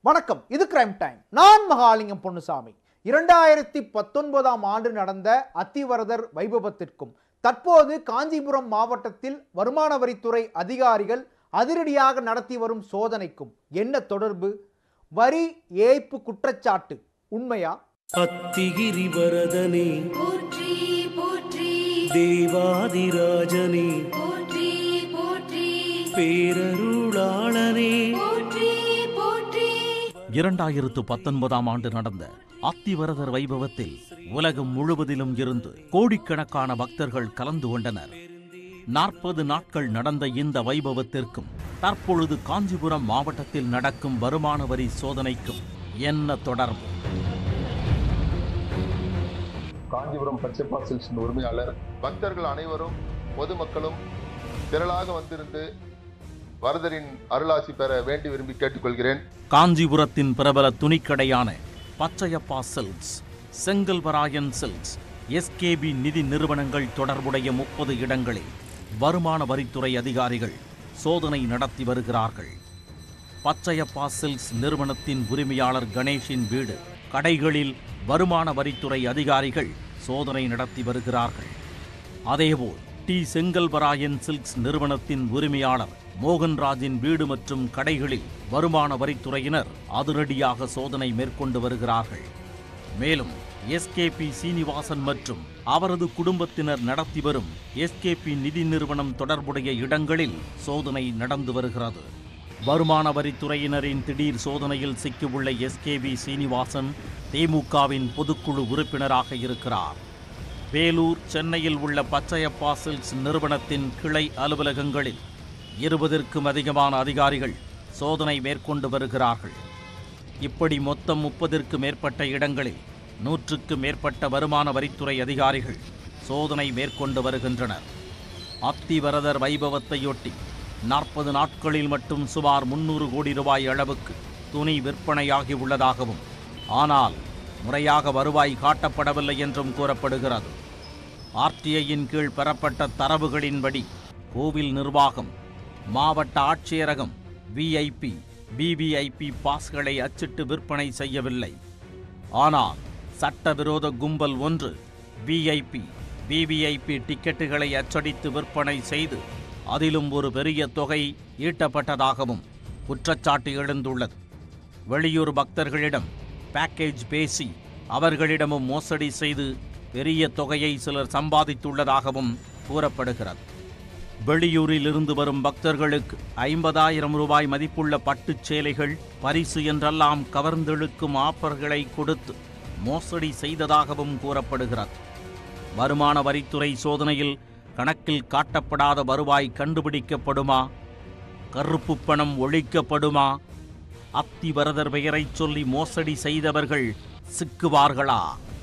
வணக்கம் இது crime time நான் மகாலிங்கம் பொன்னுசாமி இரண்டாயிரத்தி பத்தொன்பதாம் ஆண்டு நடந்த அத்திவரதர் வைபவத்திற்கும் தற்போது காஞ்சிபுரம் மாவட்டத்தில் வருமான வரித்துறை அதிகாரிகள் அதிரடியாக நடத்தி வரும் சோதனைக்கும் என்ன தொடர்பு வரி ஏய்ப்பு குற்றச்சாட்டு உண்மையா அத்திகிரி வரதனே போற்றி போற்றி தேவாதிராஜனே போற்றி போற்றி பேரருளாளனே போற்றி போற்றி இரண்டாயிரத்து பத்தொன்பதாம் ஆண்டு நடந்த அத்திவரதர் வைபவத்தில் உலகம் முழுவதிலும் இருந்து கோடிக்கணக்கான பக்தர்கள் கலந்து கொண்டனர் நாற்பது நாட்கள் நடந்த இந்த வைபவத்திற்கும் தற்பொழுது காஞ்சிபுரம் மாவட்டத்தில் நடக்கும் வருமான வரி சோதனைக்கும் என்ன தொடர்பு காஞ்சிபுரம் பச்சைப்பா சில்க்ஸின் உரிமையாளர் பக்தர்கள் அனைவரும் பொதுமக்களும் திரளாக வந்திருந்து வரதரின் அருளாசி பெற வேண்டி விரும்பி கேட்டுக்கொள்கிறேன் காஞ்சிபுரத்தின் பிரபல துணிக்கடையான Pachaiyappa Silks Chengalvarayan Silks SKP நிதி நிறுவனங்கள் தொடர்புடைய முப்பது இடங்களில் வருமான வரித்துறை அதிகாரிகள் சோதனை நடத்தி வருகிறார்கள் பச்சையப்பா சில்க்ஸ் நிறுவனத்தின் உரிமையாளர் கணேஷின் வீடு கடைகளில் வருமான வரித்துறை அதிகாரிகள் சோதனை நடத்தி வருகிறார்கள் அதேபோல் டி செங்கல்வராயன் சில்க்ஸ் நிறுவனத்தின் உரிமையாளர் மோகன்ராஜின் வீடு மற்றும் கடைகளில் வருமான வரித்துறையினர் அதிரடியாக சோதனை மேற்கொண்டு வருகிறார்கள் மேலும் எஸ்கேபி சீனிவாசன் மற்றும் அவரது குடும்பத்தினர் நடத்தி வரும் எஸ்கேபி நிதி நிறுவனம் தொடர்புடைய இடங்களில் சோதனை நடந்து வருகிறது வருமான வரித்துறையினரின் திடீர் சோதனையில் சிக்கியுள்ள எஸ்கேபி சீனிவாசன் திமுகவின் பொதுக்குழு உறுப்பினராக இருக்கிறார் வேலூர் சென்னையில் உள்ள பச்சையப்பா சில்க்ஸ் நிறுவனத்தின் கிளை அலுவலகங்களில் இருபதற்கும் அதிகமான அதிகாரிகள் சோதனை மேற்கொண்டு வருகிறார்கள் இப்படி மொத்தம் முப்பதிற்கு மேற்பட்ட இடங்களில் நூற்றுக்கு மேற்பட்ட வருமான வரித்துறை அதிகாரிகள் சோதனை மேற்கொண்டு வருகின்றனர் அத்திவரதர் வைபவத்தையொட்டி நாற்பது நாட்களில் மட்டும் சுமார் முன்னூறு கோடி ரூபாய் அளவுக்கு துணி விற்பனையாகி உள்ளதாகவும் ஆனால் முறையாக வருவாய் காட்டப்படவில்லை என்றும் கூறப்படுகிறது ஆர்டிஐயின் கீழ் பெறப்பட்ட தரவுகளின்படி கோவில் நிர்வாகம் மாவட்ட ஆட்சியரகம் விஐபி பிவிஐபி பாஸ்களை அச்சிட்டு விற்பனை செய்யவில்லை ஆனால் சட்டவிரோத கும்பல் ஒன்று விஐபி விவிஐபி டிக்கெட்டுகளை அச்சடித்து விற்பனை செய்து அதிலும் ஒரு பெரிய தொகை ஈட்டப்பட்டதாகவும் குற்றச்சாட்டு எழுந்துள்ளது வெளியூர் பக்தர்களிடம் பேக்கேஜ் பேசி அவர்களிடமும் மோசடி செய்து பெரிய தொகையை சிலர் சம்பாதித்துள்ளதாகவும் கூறப்படுகிறது வெளியூரில் இருந்து வரும் பக்தர்களுக்கு ஐம்பதாயிரம் ரூபாய் மதிப்புள்ள பட்டுச் சேலைகள் பரிசு என்றெல்லாம் கவர்ந்தெழுக்கும் ஆஃபர்களை கொடுத்து மோசடி செய்ததாகவும் கூறப்படுகிறது வருமான வரித்துறை சோதனையில் கணக்கில் காட்டப்படாத வருவாய் கண்டுபிடிக்கப்படுமா கருப்பு பணம் ஒழிக்கப்படுமா அத்திவரதர் பெயரைச் சொல்லி மோசடி செய்தவர்கள் சிக்குவார்களா